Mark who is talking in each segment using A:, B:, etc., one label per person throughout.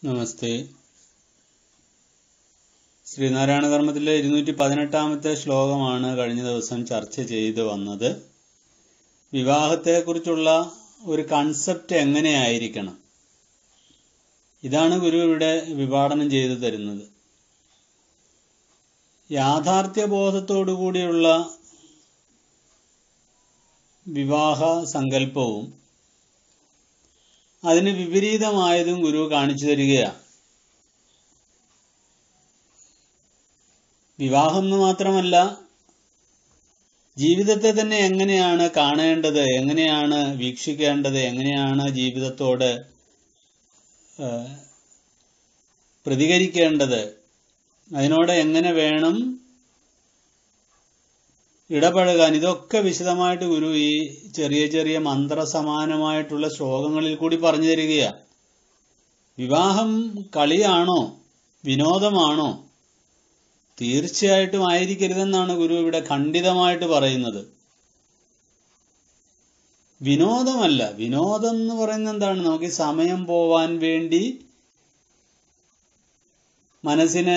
A: നമസ്തേ ശ്രീനാരായണ ധർമ്മത്തിലെ ഇരുന്നൂറ്റി പതിനെട്ടാമത്തെ ശ്ലോകമാണ് കഴിഞ്ഞ ദിവസം ചർച്ച ചെയ്തു വന്നത് വിവാഹത്തെക്കുറിച്ചുള്ള ഒരു കൺസെപ്റ്റ് എങ്ങനെയായിരിക്കണം ഇതാണ് ഗുരു ഇവിടെ വിഭാടനം ചെയ്തു തരുന്നത് യാഥാർത്ഥ്യബോധത്തോടു കൂടിയുള്ള വിവാഹ സങ്കല്പവും അതിന് വിപരീതമായതും ഗുരു കാണിച്ചു തരികയാണ് വിവാഹം എന്ന് മാത്രമല്ല ജീവിതത്തെ തന്നെ എങ്ങനെയാണ് കാണേണ്ടത് എങ്ങനെയാണ് വീക്ഷിക്കേണ്ടത് എങ്ങനെയാണ് ജീവിതത്തോട് പ്രതികരിക്കേണ്ടത് അതിനോട് എങ്ങനെ വേണം ഇടപഴകാൻ ഇതൊക്കെ വിശദമായിട്ട് ഗുരു ഈ ചെറിയ ചെറിയ മന്ത്രസമാനമായിട്ടുള്ള ശ്ലോകങ്ങളിൽ കൂടി പറഞ്ഞു തരികയാണ് വിവാഹം കളിയാണോ വിനോദമാണോ തീർച്ചയായിട്ടും ആയിരിക്കരുതെന്നാണ് ഗുരു ഇവിടെ ഖണ്ഡിതമായിട്ട് പറയുന്നത് വിനോദമല്ല വിനോദം എന്ന് പറയുന്നത് എന്താണ് നമുക്ക് ഈ സമയം പോവാൻ വേണ്ടി മനസ്സിന്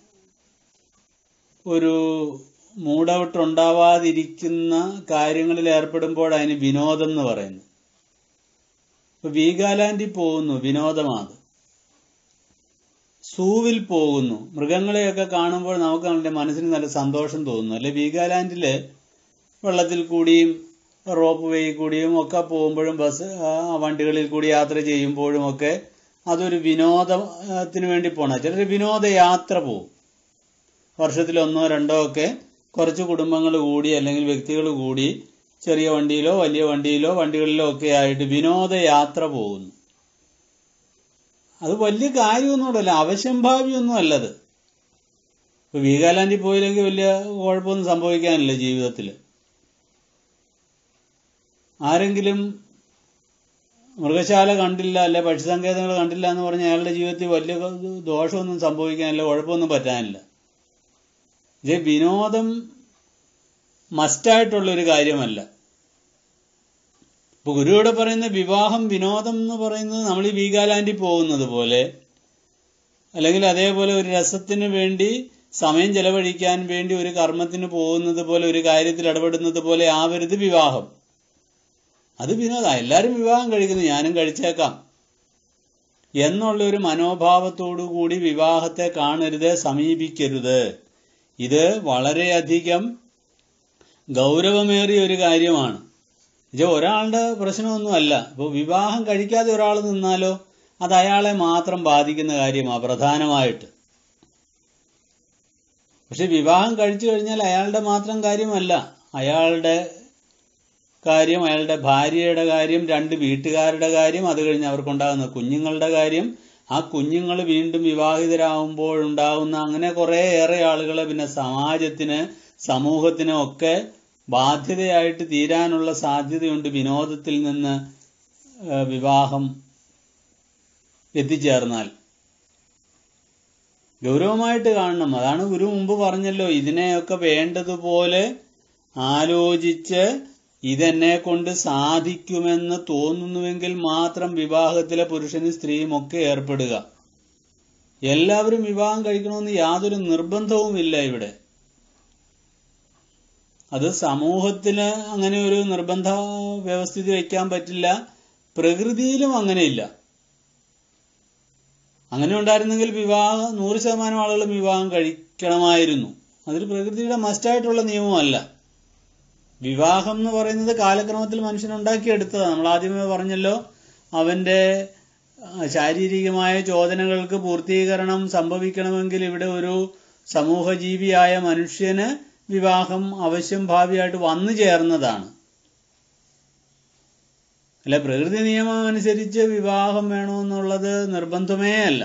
A: ഒരു മൂഡൗട്ട് ഉണ്ടാവാതിരിക്കുന്ന കാര്യങ്ങളിൽ ഏർപ്പെടുമ്പോൾ അതിന് വിനോദം എന്ന് പറയുന്നു ഇപ്പൊ വീഗാലാൻഡിൽ പോകുന്നു വിനോദമാണ് സൂവിൽ പോകുന്നു മൃഗങ്ങളെയൊക്കെ കാണുമ്പോൾ നമുക്ക് നമ്മുടെ മനസ്സിന് നല്ല സന്തോഷം തോന്നുന്നു അല്ലെ വീഗാലാൻഡില് വെള്ളത്തിൽ കൂടിയും റോപ്പ് വേയിൽ കൂടിയും ഒക്കെ പോകുമ്പോഴും ബസ് വണ്ടികളിൽ കൂടി യാത്ര ചെയ്യുമ്പോഴും ഒക്കെ അതൊരു വിനോദത്തിന് വേണ്ടി പോണ ചിലർ വിനോദയാത്ര പോകും വർഷത്തിൽ ഒന്നോ രണ്ടോ ഒക്കെ കുറച്ച് കുടുംബങ്ങൾ കൂടി അല്ലെങ്കിൽ വ്യക്തികൾ കൂടി ചെറിയ വണ്ടിയിലോ വലിയ വണ്ടിയിലോ വണ്ടികളിലോ ഒക്കെ ആയിട്ട് വിനോദയാത്ര പോകുന്നു അത് വലിയ കാര്യമൊന്നുമില്ല അവശ്യംഭാവിയൊന്നും അല്ലത് ഇപ്പൊ വീഗാലാൻഡിൽ പോയില്ലെങ്കിൽ വലിയ കുഴപ്പമൊന്നും സംഭവിക്കാനില്ല ജീവിതത്തിൽ ആരെങ്കിലും മൃഗശാല കണ്ടില്ല അല്ലെ പക്ഷിസങ്കേതങ്ങൾ കണ്ടില്ല എന്ന് പറഞ്ഞാൽ അയാളുടെ ജീവിതത്തിൽ വലിയ ദോഷമൊന്നും സംഭവിക്കാനില്ല കുഴപ്പമൊന്നും പറ്റാനില്ല ഇത് വിനോദം മസ്റ്റായിട്ടുള്ള ഒരു കാര്യമല്ല ഇപ്പൊ ഗുരുവിടെ പറയുന്ന വിവാഹം വിനോദം എന്ന് പറയുന്നത് നമ്മൾ ഈ വീഗാലാൻഡിൽ പോകുന്നത് പോലെ അല്ലെങ്കിൽ അതേപോലെ ഒരു രസത്തിന് വേണ്ടി സമയം ചെലവഴിക്കാൻ വേണ്ടി ഒരു കർമ്മത്തിന് പോകുന്നത് പോലെ ഒരു കാര്യത്തിൽ ഇടപെടുന്നത് പോലെ ആവരുത് വിവാഹം അത് വിനോദം എല്ലാവരും വിവാഹം കഴിക്കുന്നു ഞാനും കഴിച്ചേക്കാം എന്നുള്ള ഒരു മനോഭാവത്തോടു കൂടി വിവാഹത്തെ കാണരുത് സമീപിക്കരുത് ഇത് വളരെയധികം ഗൗരവമേറിയ ഒരു കാര്യമാണ് ഇത് ഒരാളുടെ പ്രശ്നമൊന്നുമല്ല ഇപ്പോൾ വിവാഹം കഴിക്കാതെ ഒരാൾ നിന്നാലോ അത് അയാളെ മാത്രം ബാധിക്കുന്ന കാര്യമാണ് പ്രധാനമായിട്ട് പക്ഷെ വിവാഹം കഴിച്ചു കഴിഞ്ഞാൽ അയാളുടെ മാത്രം കാര്യമല്ല അയാളുടെ കാര്യം അയാളുടെ ഭാര്യയുടെ കാര്യം രണ്ട് വീട്ടുകാരുടെ കാര്യം അത് കഴിഞ്ഞ് അവർക്കുണ്ടാകുന്ന കുഞ്ഞുങ്ങളുടെ കാര്യം ആ കുഞ്ഞുങ്ങൾ വീണ്ടും വിവാഹിതരാകുമ്പോൾ ഉണ്ടാകുന്ന അങ്ങനെ കുറേ ഏറെ ആളുകളെ പിന്നെ സമാജത്തിന് സമൂഹത്തിന് ഒക്കെ ബാധ്യതയായിട്ട് തീരാനുള്ള സാധ്യതയുണ്ട് വിനോദത്തിൽ നിന്ന് വിവാഹം എത്തിച്ചേർന്നാൽ ഗൗരവമായിട്ട് കാണണം അതാണ് ഗുരു മുമ്പ് പറഞ്ഞല്ലോ ഇതിനെയൊക്കെ വേണ്ടതുപോലെ ആലോചിച്ച് ഇതെന്നെ കൊണ്ട് സാധിക്കുമെന്ന് തോന്നുന്നുവെങ്കിൽ മാത്രം വിവാഹത്തിലെ പുരുഷനും സ്ത്രീയും ഒക്കെ ഏർപ്പെടുക എല്ലാവരും വിവാഹം കഴിക്കണമെന്ന് യാതൊരു നിർബന്ധവുമില്ല ഇവിടെ അത് സമൂഹത്തിന് അങ്ങനെ ഒരു നിർബന്ധ വ്യവസ്ഥിതി വയ്ക്കാൻ പറ്റില്ല പ്രകൃതിയിലും അങ്ങനെയില്ല അങ്ങനെ ഉണ്ടായിരുന്നെങ്കിൽ വിവാഹം നൂറ് ശതമാനം ആളുകളും വിവാഹം കഴിക്കണമായിരുന്നു അതിൽ പ്രകൃതിയുടെ മസ്റ്റായിട്ടുള്ള നിയമമല്ല വിവാഹം എന്ന് പറയുന്നത് കാലക്രമത്തിൽ മനുഷ്യൻ ഉണ്ടാക്കിയെടുത്തതാണ് നമ്മൾ ആദ്യമേ പറഞ്ഞല്ലോ അവന്റെ ശാരീരികമായ ചോദനകൾക്ക് പൂർത്തീകരണം സംഭവിക്കണമെങ്കിൽ ഇവിടെ ഒരു സമൂഹജീവിയായ മനുഷ്യന് വിവാഹം അവശ്യം ഭാവിയായിട്ട് വന്നു ചേർന്നതാണ് അല്ല പ്രകൃതി നിയമം അനുസരിച്ച് വിവാഹം വേണമെന്നുള്ളത് നിർബന്ധമേ അല്ല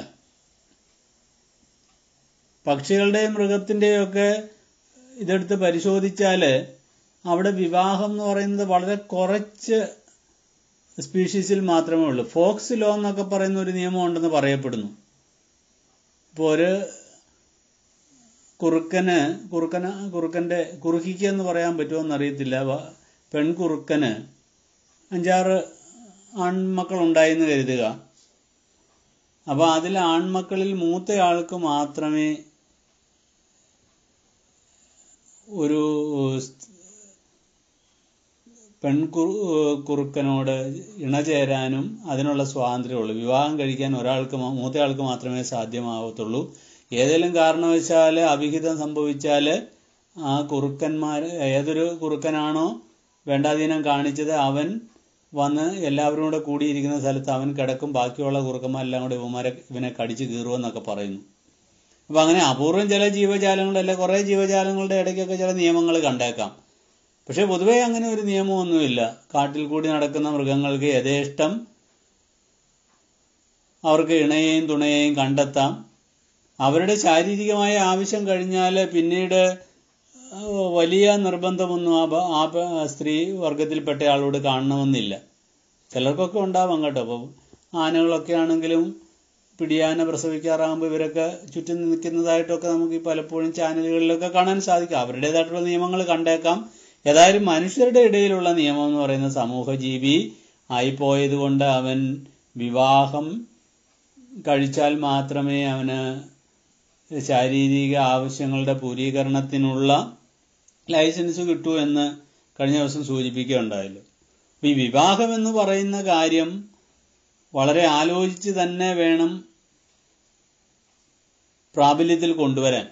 A: പക്ഷികളുടെയും മൃഗത്തിൻ്റെയും ഒക്കെ ഇതെടുത്ത് പരിശോധിച്ചാല് അവിടെ വിവാഹം എന്ന് പറയുന്നത് വളരെ കുറച്ച് സ്പീഷീസിൽ മാത്രമേ ഉള്ളൂ ഫോക്സ് ലോ എന്നൊക്കെ പറയുന്ന ഒരു നിയമം ഉണ്ടെന്ന് പറയപ്പെടുന്നു ഇപ്പോൾ ഒരു കുറുക്കന് കുറുക്കന കുറുക്കന്റെ കുറുക്കിക്ക് എന്ന് പറയാൻ പറ്റുമോ എന്നറിയത്തില്ല പെൺകുറുക്കന് അഞ്ചാറ് ആൺമക്കൾ ഉണ്ടായെന്ന് കരുതുക അപ്പൊ അതിൽ ആൺമക്കളിൽ മൂത്തയാൾക്ക് മാത്രമേ ഒരു പെൺകുറു കുറുക്കനോട് ഇണചേരാനും അതിനുള്ള സ്വാതന്ത്ര്യമുള്ളൂ വിവാഹം കഴിക്കാൻ ഒരാൾക്ക് മാ- മൂത്തയാൾക്ക് മാത്രമേ സാധ്യമാവത്തുള്ളൂ ഏതെങ്കിലും കാരണവശാൽ അവിഹിതം സംഭവിച്ചാൽ ആ കുറുക്കന്മാർ ഏതൊരു കുറുക്കനാണോ വേണ്ടാധീനം കാണിച്ചത് അവൻ വന്ന് എല്ലാവരും കൂടെ കൂടിയിരിക്കുന്ന സ്ഥലത്ത് അവൻ കിടക്കും ബാക്കിയുള്ള കുറുക്കന്മാരെല്ലാം കൂടെ ഇവന്മാരെ ഇവനെ കടിച്ചു കീറുമെന്നൊക്കെ പറയുന്നു അപ്പൊ അങ്ങനെ അപൂർവം ചില ജീവജാലങ്ങളല്ല കുറെ ജീവജാലങ്ങളുടെ ഇടയ്ക്കൊക്കെ ചില നിയമങ്ങൾ കണ്ടേക്കാം പക്ഷെ പൊതുവേ അങ്ങനെ ഒരു നിയമമൊന്നുമില്ല കാട്ടിൽ കൂടി നടക്കുന്ന മൃഗങ്ങൾക്ക് യഥേഷ്ടം അവർക്ക് ഇണയെയും തുണയെയും കണ്ടെത്താം അവരുടെ ശാരീരികമായ ആവശ്യം കഴിഞ്ഞാൽ പിന്നീട് വലിയ നിർബന്ധമൊന്നും ആ ബ- ആ പ- സ്ത്രീ വർഗത്തിൽപ്പെട്ട ആളോട് കാണണമെന്നില്ല ചിലർക്കൊക്കെ ഉണ്ടാവാം കേട്ടോ അപ്പോൾ ആനകളൊക്കെ ആണെങ്കിലും പിടിയാന പ്രസവിക്കാറാകുമ്പോൾ ഇവരൊക്കെ ചുറ്റും നിൽക്കുന്നതായിട്ടൊക്കെ നമുക്ക് ഈ പലപ്പോഴും ചാനലുകളിലൊക്കെ കാണാൻ സാധിക്കും അവരുടേതായിട്ടുള്ള നിയമങ്ങൾ കണ്ടേക്കാം ഏതായാലും മനുഷ്യരുടെ ഇടയിലുള്ള നിയമം എന്ന് പറയുന്ന സമൂഹജീവി ആയിപ്പോയത് കൊണ്ട് അവൻ വിവാഹം കഴിച്ചാൽ മാത്രമേ അവന് ശാരീരിക ആവശ്യങ്ങളുടെ പൂരീകരണത്തിനുള്ള ലൈസൻസ് കിട്ടൂ എന്ന് കഴിഞ്ഞ ദിവസം സൂചിപ്പിക്കുകയുണ്ടായല്ലോ അപ്പൊ ഈ വിവാഹം എന്ന് പറയുന്ന കാര്യം വളരെ ആലോചിച്ച് തന്നെ വേണം പ്രാബല്യത്തിൽ കൊണ്ടുവരാൻ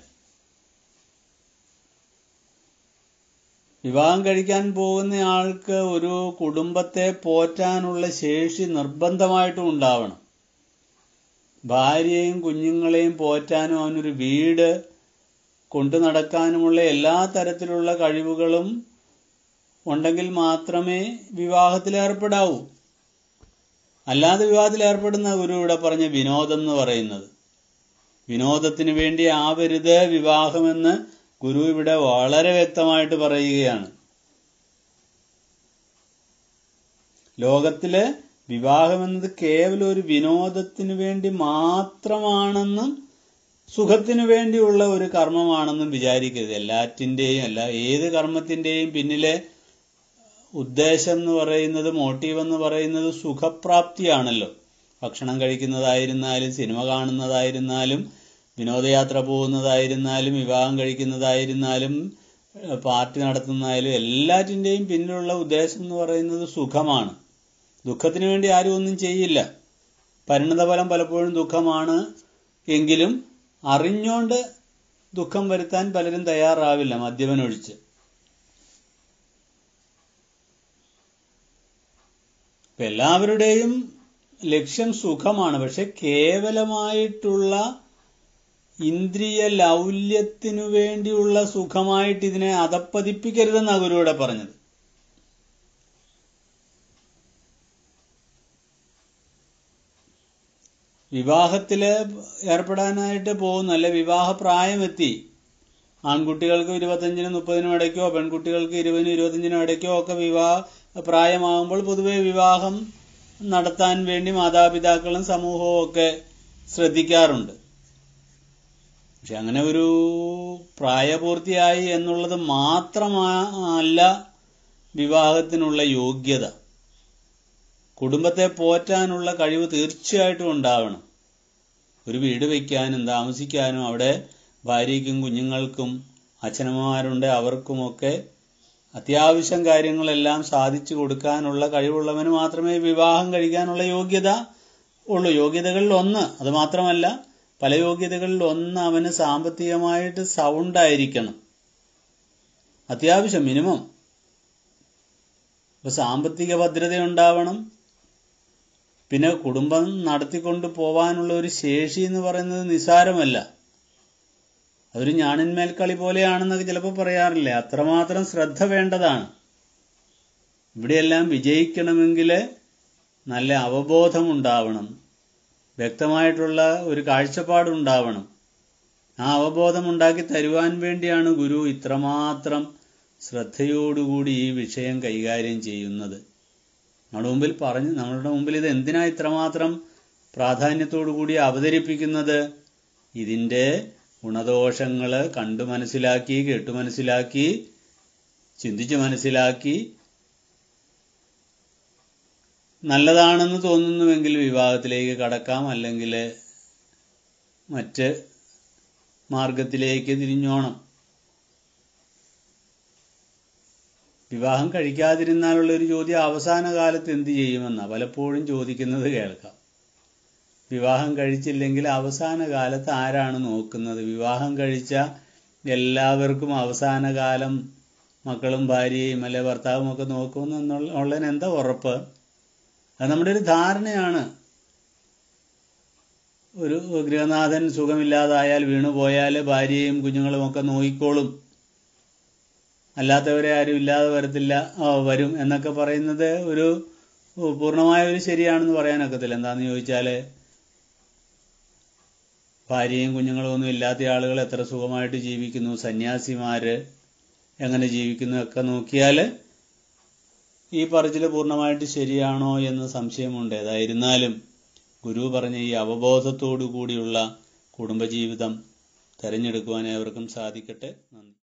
A: വിവാഹം കഴിക്കാൻ പോകുന്ന ആൾക്ക് ഒരു കുടുംബത്തെ പോറ്റാനുള്ള ശേഷി നിർബന്ധമായിട്ടും ഉണ്ടാവണം ഭാര്യയും കുഞ്ഞുങ്ങളെയും പോറ്റാനും അവനൊരു വീട് കൊണ്ടു നടക്കാനുമുള്ള എല്ലാ തരത്തിലുള്ള കഴിവുകളും ഉണ്ടെങ്കിൽ മാത്രമേ വിവാഹത്തിൽ ഏർപ്പെടാവൂ അല്ലാതെ വിവാഹത്തിൽ ഏർപ്പെടുന്ന ഗുരു ഇവിടെ പറഞ്ഞ വിനോദം എന്ന് പറയുന്നത് വിനോദത്തിന് വേണ്ടി ആവരുത് വിവാഹമെന്ന് ഗുരു ഇവിടെ വളരെ വ്യക്തമായിട്ട് പറയുകയാണ് ലോകത്തില് വിവാഹം എന്നത് കേവലം ഒരു വിനോദത്തിന് വേണ്ടി മാത്രമാണെന്നും സുഖത്തിനു വേണ്ടിയുള്ള ഒരു കർമ്മമാണെന്നും വിചാരിക്കരുത് എല്ലാറ്റിൻ്റെയും എല്ലാ ഏത് കർമ്മത്തിൻ്റെയും പിന്നിലെ ഉദ്ദേശം എന്ന് പറയുന്നത് മോട്ടീവ് എന്ന് പറയുന്നത് സുഖപ്രാപ്തിയാണല്ലോ ഭക്ഷണം കഴിക്കുന്നതായിരുന്നാലും സിനിമ കാണുന്നതായിരുന്നാലും വിനോദയാത്ര പോകുന്നതായിരുന്നാലും വിവാഹം കഴിക്കുന്നതായിരുന്നാലും ഏഹ് പാർട്ടി നടത്തുന്നതായാലും എല്ലാറ്റിൻ്റെയും പിന്നിലുള്ള ഉദ്ദേശം എന്ന് പറയുന്നത് സുഖമാണ് ദുഃഖത്തിന് വേണ്ടി ആരും ഒന്നും ചെയ്യില്ല പരിണതഫലം പലപ്പോഴും ദുഃഖമാണ് എങ്കിലും അറിഞ്ഞോണ്ട് ദുഃഖം വരുത്താൻ പലരും തയ്യാറാവില്ല മദ്യപനൊഴിച്ച് ഇപ്പൊ എല്ലാവരുടെയും ലക്ഷ്യം സുഖമാണ് പക്ഷെ കേവലമായിട്ടുള്ള ഇന്ദ്രിയ ലൗല്യത്തിനു വേണ്ടിയുള്ള സുഖമായിട്ട് ഇതിനെ അധപ്പതിപ്പിക്കരുതെന്നാണ് ഗുരുവിടെ പറഞ്ഞത് വിവാഹത്തില് ഏർപ്പെടാനായിട്ട് പോകുന്നു അല്ലെ വിവാഹ പ്രായമെത്തി ആൺകുട്ടികൾക്ക് ഇരുപത്തഞ്ചിനും മുപ്പതിനും ഇടയ്ക്കോ പെൺകുട്ടികൾക്ക് ഇരുപതിനും ഇരുപത്തഞ്ചിനും ഇടയ്ക്കോ ഒക്കെ വിവാഹ പ്രായമാകുമ്പോൾ പൊതുവെ വിവാഹം നടത്താൻ വേണ്ടി മാതാപിതാക്കളും സമൂഹവും ഒക്കെ ശ്രദ്ധിക്കാറുണ്ട് പക്ഷെ അങ്ങനെ ഒരു പ്രായപൂർത്തിയായി എന്നുള്ളത് മാത്രമല്ല വിവാഹത്തിനുള്ള യോഗ്യത കുടുംബത്തെ പോറ്റാനുള്ള കഴിവ് തീർച്ചയായിട്ടും ഉണ്ടാവണം ഒരു വീട് വയ്ക്കാനും താമസിക്കാനും അവിടെ ഭാര്യയ്ക്കും കുഞ്ഞുങ്ങൾക്കും അച്ഛനമ്മമാരുണ്ട് അവർക്കുമൊക്കെ അത്യാവശ്യം കാര്യങ്ങളെല്ലാം സാധിച്ചു കൊടുക്കാനുള്ള കഴിവുള്ളവന് മാത്രമേ വിവാഹം കഴിക്കാനുള്ള യോഗ്യത ഉള്ളൂ യോഗ്യതകളിൽ ഒന്ന് അത് മാത്രമല്ല പല യോഗ്യതകളിൽ ഒന്ന് അവന് സാമ്പത്തികമായിട്ട് സൗണ്ട് ആയിരിക്കണം അത്യാവശ്യം മിനിമം ഇപ്പൊ സാമ്പത്തിക ഭദ്രത ഉണ്ടാവണം പിന്നെ കുടുംബം നടത്തിക്കൊണ്ട് പോവാനുള്ള ഒരു ശേഷി എന്ന് പറയുന്നത് നിസാരമല്ല അതൊരു ഞാണിന്മേൽ കളി പോലെയാണെന്നൊക്കെ ചിലപ്പോൾ പറയാറില്ലേ അത്രമാത്രം ശ്രദ്ധ വേണ്ടതാണ് ഇവിടെയെല്ലാം വിജയിക്കണമെങ്കിൽ നല്ല അവബോധം ഉണ്ടാവണം വ്യക്തമായിട്ടുള്ള ഒരു കാഴ്ചപ്പാടുണ്ടാവണം ആ അവബോധം ഉണ്ടാക്കി തരുവാൻ വേണ്ടിയാണ് ഗുരു ഇത്രമാത്രം ശ്രദ്ധയോടുകൂടി ഈ വിഷയം കൈകാര്യം ചെയ്യുന്നത് നമ്മുടെ മുമ്പിൽ പറഞ്ഞു നമ്മളുടെ മുമ്പിൽ ഇത് എന്തിനാ ഇത്രമാത്രം പ്രാധാന്യത്തോടു കൂടി അവതരിപ്പിക്കുന്നത് ഇതിൻ്റെ ഗുണദോഷങ്ങൾ കണ്ടു മനസ്സിലാക്കി കേട്ടു മനസ്സിലാക്കി ചിന്തിച്ചു മനസ്സിലാക്കി നല്ലതാണെന്ന് തോന്നുന്നുവെങ്കിൽ വിവാഹത്തിലേക്ക് കടക്കാം അല്ലെങ്കിൽ മറ്റ് മാർഗത്തിലേക്ക് തിരിഞ്ഞോണം വിവാഹം കഴിക്കാതിരുന്നാലുള്ള ഒരു ചോദ്യം അവസാന കാലത്ത് എന്ത് ചെയ്യുമെന്ന പലപ്പോഴും ചോദിക്കുന്നത് കേൾക്കാം വിവാഹം കഴിച്ചില്ലെങ്കിൽ അവസാന കാലത്ത് ആരാണ് നോക്കുന്നത് വിവാഹം കഴിച്ച എല്ലാവർക്കും അവസാന കാലം മക്കളും ഭാര്യയും അല്ലെ ഭർത്താവും ഒക്കെ നോക്കുമെന്നുള്ള ഉള്ളതിന് എന്താ ഉറപ്പ് അത് നമ്മുടെ ഒരു ധാരണയാണ് ഒരു ഗൃഹനാഥൻ സുഖമില്ലാതായാൽ വീണുപോയാൽ ഭാര്യയും കുഞ്ഞുങ്ങളും ഒക്കെ നോക്കിക്കോളും അല്ലാത്തവരെ ആരും ഇല്ലാതെ വരത്തില്ല ആ, വരും എന്നൊക്കെ പറയുന്നത് ഒരു പൂർണ്ണമായ ഒരു ശരിയാണെന്ന് പറയാനൊക്കത്തില്ല എന്താണെന്ന് ചോദിച്ചാൽ ഭാര്യയും കുഞ്ഞുങ്ങളും ഒന്നും ഇല്ലാത്ത ആളുകൾ എത്ര സുഖമായിട്ട് ജീവിക്കുന്നു സന്യാസിമാര് എങ്ങനെ ജീവിക്കുന്നു ഒക്കെ നോക്കിയാൽ ഈ പറച്ചിൽ പൂർണ്ണമായിട്ട് ശരിയാണോ എന്ന് സംശയമുണ്ട് ഏതായിരുന്നാലും ഗുരു പറഞ്ഞ ഈ അവബോധത്തോടു കൂടിയുള്ള കുടുംബജീവിതം തിരഞ്ഞെടുക്കുവാൻ ഏവർക്കും സാധിക്കട്ടെ നന്ദി